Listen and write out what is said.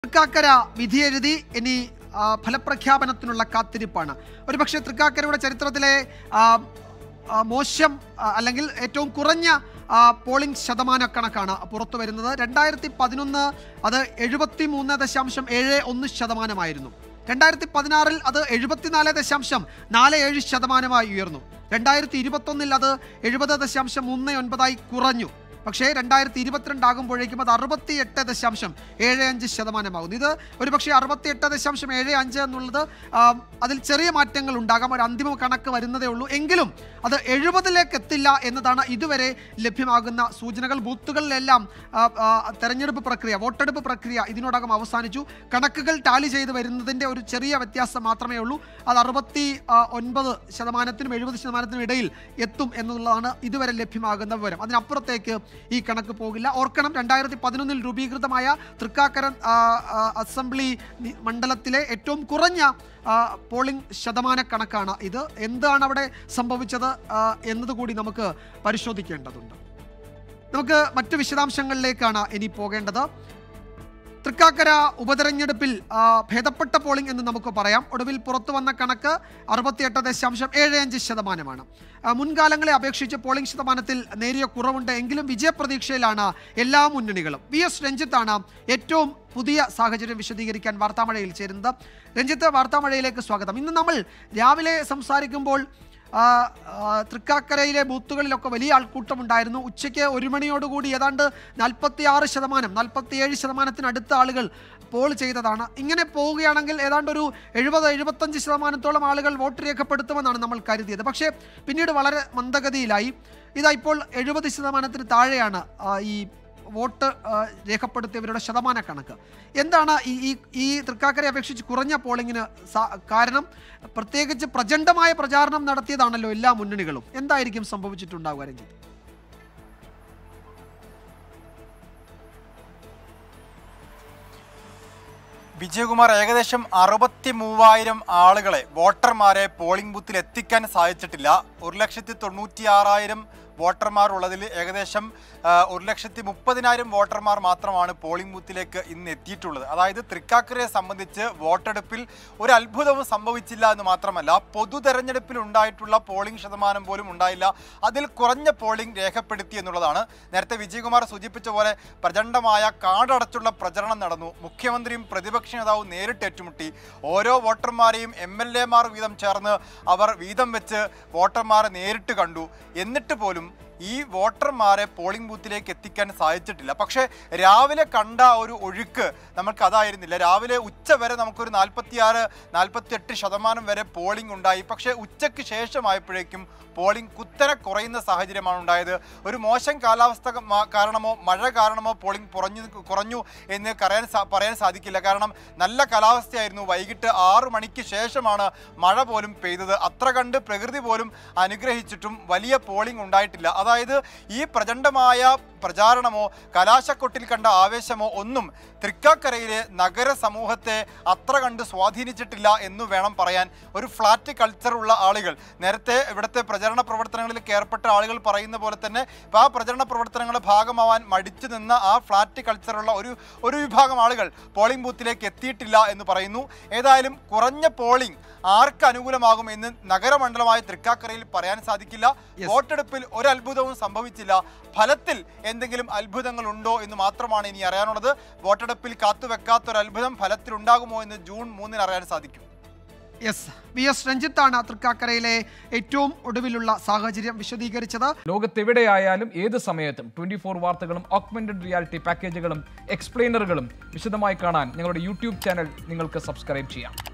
തൃക്കാക്കര വിധിയെഴുതി ഇനി ആ, ഫലപ്രഖ്യാപനത്തിനുള്ള കാത്തിരിപ്പാണ് ഒരുപക്ഷെ തൃക്കാക്കരയുടെ ചരിത്രത്തിലെ ആ, ആ, മോശം ആ, അല്ലെങ്കിൽ ഏറ്റവും കുറഞ്ഞ ആ, പോളിംഗ് ശതമാന കണക്കാണ് പുറത്തു വരുന്നത് രണ്ടായിരത്തി പതിനൊന്ന് അത് എഴുപത്തി മൂന്ന് ദശാംശം ഏഴ് ഒന്ന് ശതമാനമായിരുന്നു രണ്ടായിരത്തി പതിനാറിൽ അത് എഴുപത്തിനാല് ദശാംശം നാല് ഏഴ് ശതമാനമായി ഉയർന്നു രണ്ടായിരത്തി ഇരുപത്തൊന്നിൽ അത് എഴുപത് ദശാംശം മൂന്ന് ഒൻപതായി കുറഞ്ഞു പക്ഷേ രണ്ടായിരത്തി ഇരുപത്തിരണ്ട് ആകുമ്പോഴേക്കും അത് അറുപത്തി എട്ട് ദശാംശം ഏഴ് അഞ്ച് ശതമാനമാകുന്നു ഇത് ഒരുപക്ഷെ അറുപത്തി എട്ട് ദശാംശം ഏഴ് അഞ്ച് എന്നുള്ളത് ആ, അതിൽ ചെറിയ മാറ്റങ്ങൾ ഉണ്ടാകാം ഒരു അന്തിമ കണക്ക് വരുന്നതേ ഉള്ളൂ എങ്കിലും അത് എഴുപതിലേക്ക് എത്തില്ല എന്നതാണ് ഇതുവരെ ലഭ്യമാകുന്ന സൂചനകൾ ബൂത്തുകളിലെല്ലാം ആ, ആ, തെരഞ്ഞെടുപ്പ് പ്രക്രിയ വോട്ടെടുപ്പ് പ്രക്രിയ ഇതിനോടകം അവസാനിച്ചു കണക്കുകൾ ടാലി ചെയ്ത് വരുന്നതിൻ്റെ ഒരു ചെറിയ വ്യത്യാസം മാത്രമേ ഉള്ളൂ അത് അറുപത്തി ആ, ഒൻപത് ശതമാനത്തിനും എഴുപത് ശതമാനത്തിനും ഇടയിൽ എത്തും എന്നുള്ളതാണ് ഇതുവരെ ലഭ്യമാകുന്ന വിവരം അതിനപ്പുറത്തേക്ക് ഈ കണക്ക് പോകില്ല ഓർക്കണം രണ്ടായിരത്തി പതിനൊന്നിൽ രൂപീകൃതമായ തൃക്കാക്കര ആ, ആ, അസംബ്ലി നി- മണ്ഡലത്തിലെ ഏറ്റവും കുറഞ്ഞ ആ, പോളിംഗ് ശതമാന കണക്കാണ് ഇത് എന്താണ് അവിടെ സംഭവിച്ചത് ആ, എന്നതുകൂടി നമുക്ക് പരിശോധിക്കേണ്ടതുണ്ട് നമുക്ക് മറ്റു വിശദാംശങ്ങളിലേക്കാണ് ഇനി പോകേണ്ടത് തൃക്കാക്കര ഉപതെരഞ്ഞെടുപ്പിൽ ആ, ഭേദപ്പെട്ട പോളിംഗ് എന്ന് നമുക്ക് പറയാം ഒടുവിൽ പുറത്തു വന്ന കണക്ക് അറുപത്തിയെട്ട് ദശാംശം ഏഴ് അഞ്ച് ശതമാനമാണ് ആ, മുൻകാലങ്ങളെ അപേക്ഷിച്ച് പോളിംഗ് ശതമാനത്തിൽ നേരിയ കുറവുണ്ട് എങ്കിലും വിജയപ്രതീക്ഷയിലാണ് എല്ലാ മുന്നണികളും വി എസ് രഞ്ജിത്താണ് ഏറ്റവും പുതിയ സാഹചര്യം വിശദീകരിക്കാൻ വാർത്താമഴയിൽ ചേരുന്നത് രഞ്ജിത്ത് വാർത്താമഴയിലേക്ക് സ്വാഗതം ഇന്ന് നമ്മൾ രാവിലെ സംസാരിക്കുമ്പോൾ ആ, ആ, തൃക്കാക്കരയിലെ ബൂത്തുകളിലൊക്കെ വലിയ ആൾക്കൂട്ടം ഉണ്ടായിരുന്നു ഉച്ചയ്ക്ക് ഒരു മണിയോടുകൂടി ഏതാണ്ട് നാൽപ്പത്തി ആറ് ശതമാനം നാൽപ്പത്തിയേഴ് ശതമാനത്തിനടുത്ത ആളുകൾ പോൾ ചെയ്തതാണ് ഇങ്ങനെ പോവുകയാണെങ്കിൽ ഏതാണ്ട് ഒരു എഴുപത് എഴുപത്തഞ്ച് ശതമാനത്തോളം ആളുകൾ വോട്ട് രേഖപ്പെടുത്തുമെന്നാണ് നമ്മൾ കരുതിയത് പക്ഷേ പിന്നീട് വളരെ മന്ദഗതിയിലായി ഇതാ ഇപ്പോൾ എഴുപത് ശതമാനത്തിന് താഴെയാണ് ആ, ഈ വോട്ട് ആ, രേഖപ്പെടുത്തിയവരുടെ ശതമാന കണക്ക് എന്താണ് ഈ ഈ ഈ തൃക്കാക്കരെ അപേക്ഷിച്ച് കുറഞ്ഞ പോളിംഗിന് സാ- കാരണം പ്രത്യേകിച്ച് പ്രചണ്ഡമായ പ്രചാരണം നടത്തിയതാണല്ലോ എല്ലാ മുന്നണികളും എന്തായിരിക്കും സംഭവിച്ചിട്ടുണ്ടാവുക രഞ്ജിത്ത് വിജയകുമാർ ഏകദേശം അറുപത്തി മൂവായിരം ആളുകളെ വോട്ടർമാരെ പോളിംഗ് ബൂത്തിൽ എത്തിക്കാൻ സാധിച്ചിട്ടില്ല ഒരു ലക്ഷത്തി തൊണ്ണൂറ്റി ആറായിരം വോട്ടർമാർ ഉള്ളതിൽ ഏകദേശം ആ, ഒരു ലക്ഷത്തി മുപ്പതിനായിരം വോട്ടർമാർ മാത്രമാണ് പോളിംഗ് ബൂത്തിലേക്ക് ഇന്ന് എത്തിയിട്ടുള്ളത് അതായത് തൃക്കാക്കരയെ സംബന്ധിച്ച് വോട്ടെടുപ്പിൽ ഒരു അത്ഭുതവും സംഭവിച്ചില്ല എന്ന് മാത്രമല്ല പൊതു തെരഞ്ഞെടുപ്പിൽ ഉണ്ടായിട്ടുള്ള പോളിംഗ് ശതമാനം പോലും ഉണ്ടായില്ല അതിൽ കുറഞ്ഞ പോളിംഗ് രേഖപ്പെടുത്തി എന്നുള്ളതാണ് നേരത്തെ വിജയകുമാർ സൂചിപ്പിച്ച പോലെ പ്രചണ്ഡമായ കാടടച്ചുള്ള പ്രചരണം നടന്നു മുഖ്യമന്ത്രിയും പ്രതിപക്ഷ നേതാവും നേരിട്ട് ഏറ്റുമുട്ടി ഓരോ വോട്ടർമാരെയും എം എൽ എമാർ വീതം ചേർന്ന് അവർ വീതം വെച്ച് വോട്ടർമാരെ നേരിട്ട് കണ്ടു എന്നിട്ട് പോലും ഈ വോട്ടർമാരെ പോളിംഗ് ബൂത്തിലേക്ക് എത്തിക്കാൻ സാധിച്ചിട്ടില്ല പക്ഷേ രാവിലെ കണ്ട ഒരു ഒഴുക്ക് നമുക്ക് അതായിരുന്നില്ല രാവിലെ ഉച്ച വരെ നമുക്കൊരു നാൽപ്പത്തിയാറ് നാൽപ്പത്തിയെട്ട് ശതമാനം വരെ പോളിംഗ് ഉണ്ടായി പക്ഷേ ഉച്ചയ്ക്ക് ശേഷമായപ്പോഴേക്കും പോളിംഗ് കുത്തനെ കുറയുന്ന സാഹചര്യമാണ് ഉണ്ടായത് ഒരു മോശം കാലാവസ്ഥ മ- കാരണമോ മഴ കാരണമോ പോളിംഗ് കുറഞ്ഞു കുറഞ്ഞു എന്ന് പറയാൻ സാ- പറയാൻ സാധിക്കില്ല കാരണം നല്ല കാലാവസ്ഥയായിരുന്നു വൈകിട്ട് ആറു മണിക്ക് ശേഷമാണ് മഴ പോലും പെയ്തത് അത്ര കണ്ട് പ്രകൃതി പോലും അനുഗ്രഹിച്ചിട്ടും വലിയ പോളിംഗ് ഉണ്ടായിട്ടില്ല അതായത് ഈ പ്രചണ്ഡമായ പ്രചാരണമോ കലാശക്കൊട്ടിൽ കണ്ട ആവേശമോ ഒന്നും തൃക്കാക്കരയിലെ നഗര സമൂഹത്തെ അത്ര കണ്ട് സ്വാധീനിച്ചിട്ടില്ല എന്ന് വേണം പറയാൻ ഒരു ഫ്ലാറ്റ് കൾച്ചർ ഉള്ള ആളുകൾ നേരത്തെ ഇവിടുത്തെ പ്രചരണ പ്രവർത്തനങ്ങളിൽ ഏർപ്പെട്ട ആളുകൾ പറയുന്ന പോലെ തന്നെ ഇപ്പം ആ പ്രചരണ പ്രവർത്തനങ്ങളുടെ ഭാഗമാവാൻ മടിച്ചു നിന്ന ആ ഫ്ലാറ്റ് കൾച്ചറുള്ള ഒരു ഒരു വിഭാഗം ആളുകൾ പോളിംഗ് ബൂത്തിലേക്ക് എത്തിയിട്ടില്ല എന്ന് പറയുന്നു ഏതായാലും കുറഞ്ഞ പോളിംഗ് ആർക്ക് അനുകൂലമാകും എന്ന് നഗരമണ്ഡലമായ തൃക്കാക്കരയിൽ പറയാൻ സാധിക്കില്ല Yes. വോട്ടെടുപ്പിൽ ഒരു അത്ഭുതവും സംഭവിച്ചില്ല ഫലത്തിൽ എന്തെങ്കിലും അത്ഭുതങ്ങൾ ഉണ്ടോ എന്ന് മാത്രമാണ് ഇനി അറിയാനുള്ളത് വോട്ടെടുപ്പിൽ കാത്തുവെക്കാത്തൊരു അത്ഭുതം ഫലത്തിൽ ഉണ്ടാകുമോ എന്ന് ജൂൺ മൂന്നിന് അറിയാൻ സാധിക്കും യെസ് വി എസ് രഞ്ജിത്താണ് തൃക്കാക്കരയിലെ ഏറ്റവും ഒടുവിലുള്ള സാഹചര്യം വിശദീകരിച്ചത് ലോകത്തെവിടെയായാലും ഏത് സമയത്തും ട്വന്റി ഫോർ വാർത്തകളും ഓഗ്മെന്റഡ് റിയാലിറ്റി പാക്കേജുകളും എക്സ്പ്ലെയിനറുകളും വിശദമായി കാണാൻ ഞങ്ങളുടെ യൂട്യൂബ് ചാനൽ നിങ്ങൾക്ക് സബ്സ്ക്രൈബ് ചെയ്യാം